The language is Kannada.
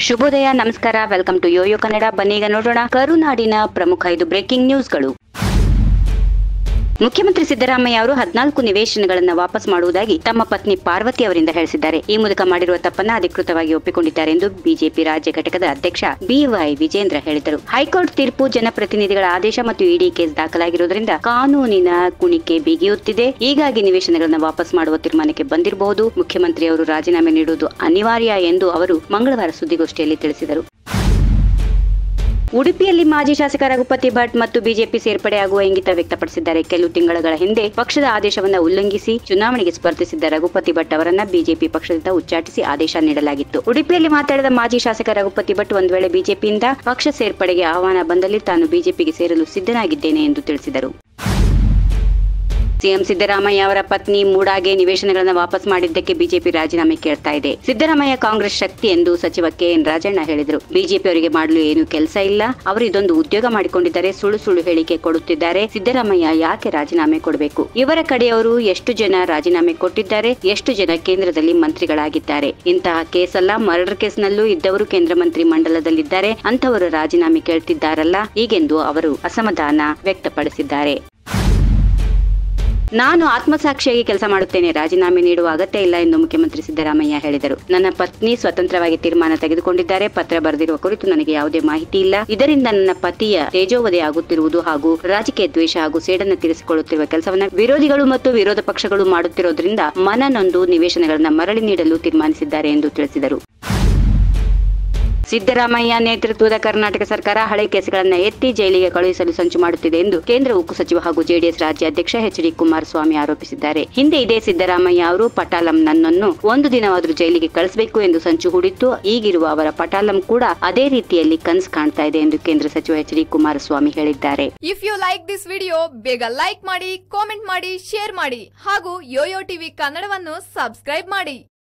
ಶುಭೋದಯ ನಮಸ್ಕಾರ ವೆಲ್ಕಮ್ ಟು ಯೋಯೋ ಕನ್ನಡ ಬನ್ನೀಗ ನೋಡೋಣ ಕರುನಾಡಿನ ಪ್ರಮುಖ ಐದು ಬ್ರೇಕಿಂಗ್ ನ್ಯೂಸ್ಗಳು ಮುಖ್ಯಮಂತ್ರಿ ಸಿದ್ದರಾಮಯ್ಯ ಅವರು ಹದಿನಾಲ್ಕು ನಿವೇಶನಗಳನ್ನು ವಾಪಸ್ ಮಾಡುವುದಾಗಿ ತಮ್ಮ ಪತ್ನಿ ಪಾರ್ವತಿ ಅವರಿಂದ ಹೇಳಿಸಿದ್ದಾರೆ ಈ ಮೂಲಕ ಮಾಡಿರುವ ತಪ್ಪನ್ನ ಅಧಿಕೃತವಾಗಿ ಒಪ್ಪಿಕೊಂಡಿದ್ದಾರೆ ಎಂದು ಬಿಜೆಪಿ ರಾಜ್ಯ ಘಟಕದ ಅಧ್ಯಕ್ಷ ಬಿವೈ ವಿಜೇಂದ್ರ ಹೇಳಿದರು ಹೈಕೋರ್ಟ್ ತೀರ್ಪು ಜನಪ್ರತಿನಿಧಿಗಳ ಆದೇಶ ಮತ್ತು ಇಡಿ ಕೇಸ್ ದಾಖಲಾಗಿರುವುದರಿಂದ ಕಾನೂನಿನ ಕುಣಿಕೆ ಬಿಗಿಯುತ್ತಿದೆ ಹೀಗಾಗಿ ನಿವೇಶನಗಳನ್ನು ವಾಪಸ್ ಮಾಡುವ ತೀರ್ಮಾನಕ್ಕೆ ಬಂದಿರಬಹುದು ಮುಖ್ಯಮಂತ್ರಿ ಅವರು ರಾಜೀನಾಮೆ ನೀಡುವುದು ಅನಿವಾರ್ಯ ಎಂದು ಅವರು ಮಂಗಳವಾರ ಸುದ್ದಿಗೋಷ್ಠಿಯಲ್ಲಿ ತಿಳಿಸಿದರು ಉಡುಪಿಯಲ್ಲಿ ಮಾಜಿ ಶಾಸಕ ರಘುಪತಿ ಭಟ್ ಮತ್ತು ಬಿಜೆಪಿ ಸೇರ್ಪಡೆಯಾಗುವ ಇಂಗಿತ ವ್ಯಕ್ತಪಡಿಸಿದ್ದಾರೆ ಕೆಲವು ತಿಂಗಳುಗಳ ಹಿಂದೆ ಪಕ್ಷದ ಆದೇಶವನ್ನ ಉಲ್ಲಂಘಿಸಿ ಚುನಾವಣೆಗೆ ಸ್ಪರ್ಧಿಸಿದ್ದ ರಘುಪತಿ ಭಟ್ ಅವರನ್ನ ಬಿಜೆಪಿ ಪಕ್ಷದಿಂದ ಉಚ್ಚಾಟಿಸಿ ಆದೇಶ ನೀಡಲಾಗಿತ್ತು ಉಡುಪಿಯಲ್ಲಿ ಮಾತನಾಡಿದ ಮಾಜಿ ಶಾಸಕ ರಘುಪತಿ ಭಟ್ ಒಂದು ವೇಳೆ ಬಿಜೆಪಿಯಿಂದ ಪಕ್ಷ ಸೇರ್ಪಡೆಗೆ ಆಹ್ವಾನ ಬಂದಲ್ಲಿ ತಾನು ಬಿಜೆಪಿಗೆ ಸೇರಲು ಸಿದ್ಧನಾಗಿದ್ದೇನೆ ಎಂದು ತಿಳಿಸಿದರು ಸಿಎಂ ಸಿದ್ದರಾಮಯ್ಯ ಅವರ ಪತ್ನಿ ಮೂಡಾಗೆ ನಿವೇಶನಗಳನ್ನು ವಾಪಸ್ ಮಾಡಿದ್ದಕ್ಕೆ ಬಿಜೆಪಿ ರಾಜೀನಾಮೆ ಕೇಳ್ತಾ ಇದೆ ಸಿದ್ದರಾಮಯ್ಯ ಕಾಂಗ್ರೆಸ್ ಶಕ್ತಿ ಎಂದು ಸಚಿವ ಕೆಎನ್ ರಾಜಣ್ಣ ಹೇಳಿದರು ಬಿಜೆಪಿ ಅವರಿಗೆ ಮಾಡಲು ಏನು ಕೆಲಸ ಇಲ್ಲ ಅವರು ಇದೊಂದು ಉದ್ಯೋಗ ಮಾಡಿಕೊಂಡಿದ್ದಾರೆ ಸುಳ್ಳು ಸುಳ್ಳು ಹೇಳಿಕೆ ಕೊಡುತ್ತಿದ್ದಾರೆ ಸಿದ್ದರಾಮಯ್ಯ ಯಾಕೆ ರಾಜೀನಾಮೆ ಕೊಡಬೇಕು ಇವರ ಕಡೆಯವರು ಎಷ್ಟು ಜನ ರಾಜೀನಾಮೆ ಕೊಟ್ಟಿದ್ದಾರೆ ಎಷ್ಟು ಜನ ಕೇಂದ್ರದಲ್ಲಿ ಮಂತ್ರಿಗಳಾಗಿದ್ದಾರೆ ಇಂತಹ ಕೇಸ್ ಅಲ್ಲ ಮರ್ಡರ್ ಕೇಸ್ನಲ್ಲೂ ಇದ್ದವರು ಕೇಂದ್ರ ಮಂತ್ರಿ ಮಂಡಲದಲ್ಲಿದ್ದಾರೆ ಅಂತವರು ರಾಜೀನಾಮೆ ಕೇಳ್ತಿದ್ದಾರಲ್ಲ ಹೀಗೆಂದು ಅವರು ಅಸಮಾಧಾನ ವ್ಯಕ್ತಪಡಿಸಿದ್ದಾರೆ ನಾನು ಆತ್ಮಸಾಕ್ಷಿಯಾಗಿ ಕೆಲಸ ಮಾಡುತ್ತೇನೆ ರಾಜೀನಾಮೆ ನೀಡುವ ಅಗತ್ಯ ಇಲ್ಲ ಎಂದು ಮುಖ್ಯಮಂತ್ರಿ ಸಿದ್ದರಾಮಯ್ಯ ಹೇಳಿದರು ನನ್ನ ಪತ್ನಿ ಸ್ವತಂತ್ರವಾಗಿ ತೀರ್ಮಾನ ತೆಗೆದುಕೊಂಡಿದ್ದಾರೆ ಪತ್ರ ಬರೆದಿರುವ ಕುರಿತು ನನಗೆ ಯಾವುದೇ ಮಾಹಿತಿ ಇಲ್ಲ ಇದರಿಂದ ನನ್ನ ಪತಿಯ ತೇಜೋವಧೆ ಆಗುತ್ತಿರುವುದು ಹಾಗೂ ರಾಜಕೀಯ ದ್ವೇಷ ಹಾಗೂ ಸೇಡನ್ನು ತೀರಿಸಿಕೊಳ್ಳುತ್ತಿರುವ ಕೆಲಸವನ್ನ ವಿರೋಧಿಗಳು ಮತ್ತು ವಿರೋಧ ಪಕ್ಷಗಳು ಮಾಡುತ್ತಿರುವುದರಿಂದ ಮನನೊಂದು ನಿವೇಶನಗಳನ್ನು ಮರಳಿ ನೀಡಲು ತೀರ್ಮಾನಿಸಿದ್ದಾರೆ ಎಂದು ತಿಳಿಸಿದರು ಸಿದ್ದರಾಮಯ್ಯ ನೇತೃತ್ವದ ಕರ್ನಾಟಕ ಸರ್ಕಾರ ಹಳೆ ಕೇಸುಗಳನ್ನು ಎತ್ತಿ ಜೈಲಿಗೆ ಕಳುಹಿಸಲು ಸಂಚು ಮಾಡುತ್ತಿದೆ ಎಂದು ಕೇಂದ್ರ ಉಕ್ಕು ಸಚಿವ ಹಾಗೂ ಜೆಡಿಎಸ್ ರಾಜ್ಯಾಧ್ಯಕ್ಷ ಎಚ್ ಡಿ ಕುಮಾರಸ್ವಾಮಿ ಆರೋಪಿಸಿದ್ದಾರೆ ಹಿಂದೆ ಇದೇ ಸಿದ್ದರಾಮಯ್ಯ ಅವರು ಪಟಾಲಂ ನನ್ನನ್ನು ಒಂದು ದಿನವಾದರೂ ಜೈಲಿಗೆ ಕಳಿಸಬೇಕು ಎಂದು ಸಂಚು ಹೂಡಿತ್ತು ಈಗಿರುವ ಅವರ ಪಟಾಲಂ ಕೂಡ ಅದೇ ರೀತಿಯಲ್ಲಿ ಕನಸು ಕಾಣ್ತಾ ಇದೆ ಎಂದು ಕೇಂದ್ರ ಸಚಿವ ಎಚ್ ಡಿ ಕುಮಾರಸ್ವಾಮಿ ಹೇಳಿದ್ದಾರೆ if you like this video ಬೇಗ ಲೈಕ್ ಮಾಡಿ ಕಾಮೆಂಟ್ ಮಾಡಿ ಶೇರ್ ಮಾಡಿ ಹಾಗೂ ಯೋಯೋ ಟಿವಿ ಕನ್ನಡವನ್ನು ಸಬ್ಸ್ಕ್ರೈಬ್ ಮಾಡಿ